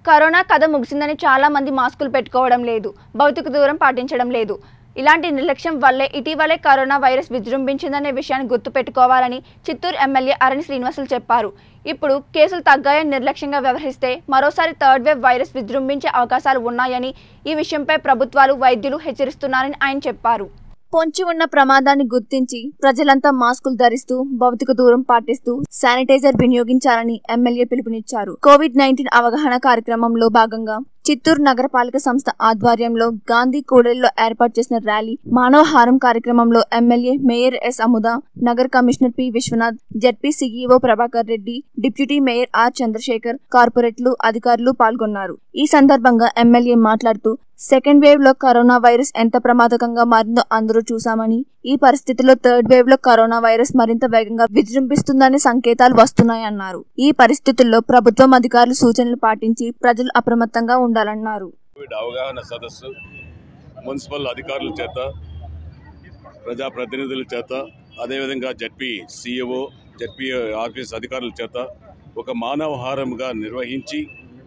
corona కథ ముగిసిందని చాలా మంది మాస్కులు పెట్టుకోవడం లేదు భౌతిక దూరం పాటించడం లేదు ఇలాంటి నిర్లక్ష్యం వల్లే ఇటీవలే కరోనా వైరస్ విజృంభించిందనే విషయాన్ని గుర్తుపెట్టుకోవాలని చిత్తూరు ఎమ్మెల్యే అరణి శ్రీనివాసులు చెప్పారు ఇప్పుడు కేసులు తగ్గాయని నిర్లక్ష్యంగా వ్యవహరిస్తే మరోసారి థర్డ్ వేవ్ వైరస్ విజృంభించే అవకాశాలు ఉన్నాయని ఈ విషయంపై ప్రభుత్వాలు వైద్యులు హెచ్చరిస్తున్నారని ఆయన చెప్పారు పొంచి ఉన్న ప్రమాదాన్ని గుర్తించి ప్రజలంతా మాస్కులు ధరిస్తూ భౌతిక దూరం పాటిస్తూ శానిటైజర్ వినియోగించాలని ఎమ్మెల్యే పిలుపునిచ్చారు కోవిడ్ నైన్టీన్ అవగాహన కార్యక్రమంలో భాగంగా చిత్తూరు నగరపాలక సంస్థ ఆధ్వర్యంలో గాంధీ కూడలిలో ఏర్పాటు చేసిన ర్యాలీ మానవహారం కార్యక్రమంలో ఎమ్మెల్యే మేయర్ ఎస్ అముద నగర commissioner P Viswanath ZP CEO Prabhakar Reddy deputy mayor R Chandrasekhar కార్పొరేట్లు అధికారులు పాల్గొన్నారు ఈ సందర్భంగా ఎమ్మెల్యే మాట్లాడుతూ సెకండ్ వేవ్ లో కరోనా వైరస్ ఎంత ప్రమాదకంగా మారిందో అందరూ చూశామని ఈ పరిస్థితిలో థర్డ్ వేవ్ లో కరోనా వైరస్ మరింత వేగంగా విజృంభిస్తుందనే సంకేతాలు వస్తున్నాయన్నారు ఈ పరిస్థితుల్లో ప్రభుత్వం అధికారులు సూచనలు పాటించి ప్రజలు అప్రమత్తంగా ఉండాలన్నారు కోవిడ్ అవగాహన సదస్సు మున్సిపల్ అధికారుల చేత ప్రజాప్రతినిధుల చేత అదేవిధంగా జడ్పీ సీఈఓ జడ్పీ ఆఫీస్ అధికారుల చేత ఒక మానవహారంగా నిర్వహించి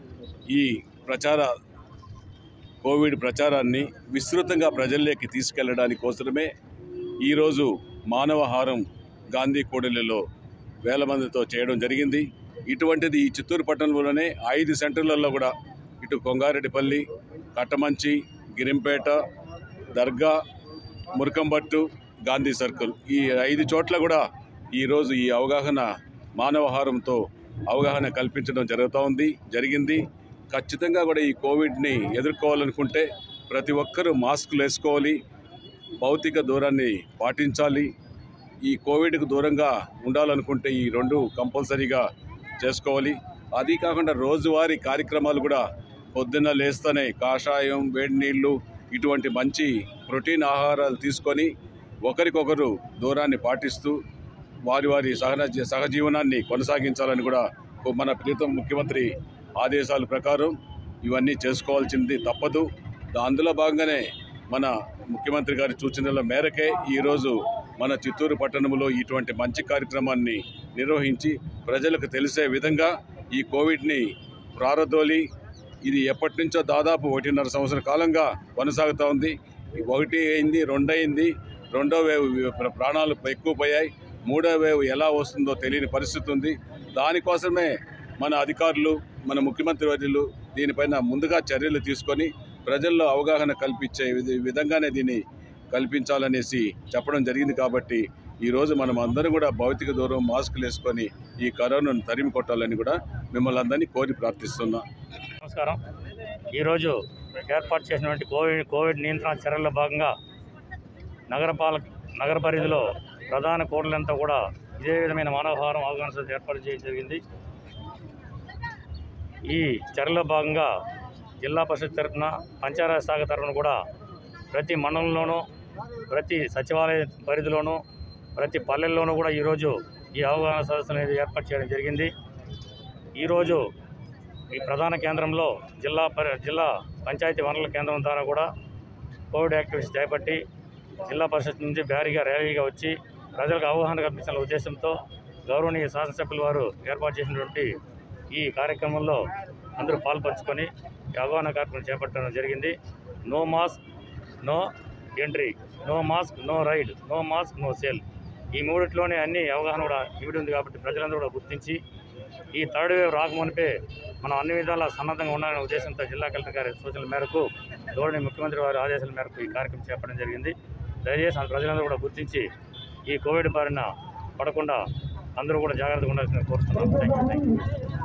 ఈ ప్రచార కోవిడ్ ప్రచారాన్ని విస్తృతంగా ప్రజల్లోకి తీసుకెళ్లడానికి కోసమే ఈరోజు మానవహారం గాంధీ కూడలిలో వేల మందితో చేయడం జరిగింది ఇటువంటిది ఈ చిత్తూరు పట్టణంలోనే ఐదు సెంటర్లలో కూడా ఇటు కొంగారెడ్డిపల్లి కట్టమంచి గిరింపేట దర్గా మురకంబట్టు గాంధీ సర్కిల్ ఈ ఐదు చోట్ల కూడా ఈరోజు ఈ అవగాహన మానవహారంతో అవగాహన కల్పించడం జరుగుతూ ఉంది జరిగింది ఖచ్చితంగా కూడా ఈ కోవిడ్ని ఎదుర్కోవాలనుకుంటే ప్రతి ఒక్కరూ మాస్కులు వేసుకోవాలి భౌతిక దూరాన్ని పాటించాలి ఈ కోవిడ్కు దూరంగా ఉండాలనుకుంటే ఈ రెండు కంపల్సరీగా చేసుకోవాలి అది కాకుండా రోజువారీ కార్యక్రమాలు కూడా పొద్దున్న లేస్తేనే కాషాయం వేడి నీళ్ళు ఇటువంటి మంచి ప్రోటీన్ ఆహారాలు తీసుకొని ఒకరికొకరు దూరాన్ని పాటిస్తూ వారి వారి సహన సహజీవనాన్ని కొనసాగించాలని కూడా మన ప్రీతం ముఖ్యమంత్రి ఆదేశాల ప్రకారం ఇవన్నీ చేసుకోవాల్సింది తప్పదు దా- అందులో భాగంగానే మన ముఖ్యమంత్రి గారి సూచనల మేరకే ఈరోజు మన చిత్తూరు పట్టణంలో ఇటువంటి మంచి కార్యక్రమాన్ని నిర్వహించి ప్రజలకు తెలిసే విధంగా ఈ కోవిడ్ని ప్రారదోలి ఇది ఎప్పటి నుంచో దాదాపు ఒకటిన్నర సంవత్సర కాలంగా కొనసాగుతూ ఉంది ఈ ఒకటి అయింది రెండు అయింది రెండో వేవ్ ప్ర- ప్రాణాలు ఎక్కువ పోయాయి మూడో వేవ్ ఎలా వస్తుందో తెలియని పరిస్థితి ఉంది దానికోసమే మన అధికారులు మన ముఖ్యమంత్రి వర్యులు దీనిపైన ముందుగా చర్యలు తీసుకొని ప్రజల్లో అవగాహన కల్పించే విధ- విధంగానే దీన్ని కల్పించాలనేసి చెప్పడం జరిగింది కాబట్టి ఈరోజు మనం అందరం కూడా భౌతిక దూరం మాస్కులు వేసుకొని ఈ కరోనాను తరిమి కొట్టాలని కూడా మిమ్మల్ని అందరినీ కోరి ప్రార్థిస్తున్నాం నమస్కారం ఈరోజు ఏర్పాటు చేసినటువంటి కోవిడ్ కోవిడ్ నియంత్రణ చర్యల్లో భాగంగా నగరపాలక నగర పరిధిలో ప్రధాన కూడలంతా కూడా ఇదే విధమైన మానవహారం అవగాహన సదస్సు ఏర్పాటు చేయడం జరిగింది ఈ చర్యలో భాగంగా జిల్లా పరిషత్ తరఫున పంచాయతీ శాఖ తరఫున కూడా ప్రతి మండలంలోనూ ప్రతి సచివాలయ పరిధిలోనూ ప్రతి పల్లెల్లోనూ కూడా ఈరోజు ఈ అవగాహన సదస్సు అనేది ఏర్పాటు చేయడం జరిగింది ఈరోజు ఈ ప్రధాన కేంద్రంలో జిల్లా పరి జిల్లా పంచాయతీ వనరుల కేంద్రం ద్వారా కూడా కోవిడ్ యాక్టివిటీస్ చేపట్టి జిల్లా పరిషత్ నుంచి భారీగా ర్యాలీగా వచ్చి ప్రజలకు అవగాహన కల్పించాలనే ఉద్దేశంతో గౌరవనీయ శాసనసభ్యుల వారు ఏర్పాటు చేసినటువంటి ఈ కార్యక్రమంలో అందరూ పాల్పంచుకొని ఈ అవగాహన కార్యక్రమం చేపట్టడం జరిగింది no mask no entry no mask no ride no mask no sale ఈ మూడిట్లోనే అన్ని అవగాహన కూడా ఇవిడి ఉంది కాబట్టి ప్రజలందరూ కూడా గుర్తించి ఈ థర్డ్ వేవ్ రాకమునిపే మనం అన్ని విధాలా సన్నద్ధంగా ఉండాలనే ఉద్దేశంతో జిల్లా కలెక్టర్ గారి సూచనల మేరకు గౌరవనీయ ముఖ్యమంత్రి వారి ఆదేశాల మేరకు ఈ కార్యక్రమం చేపట్టడం జరిగింది దయచేసి ఆ ప్రజలందరూ కూడా గుర్తించి ఈ కోవిడ్ బారిన పడకుండా అందరూ కూడా జాగ్రత్తగా ఉండాల్సిందిగా కోరుతున్నాం థ్యాంక్ యూ థ్యాంక్ యూ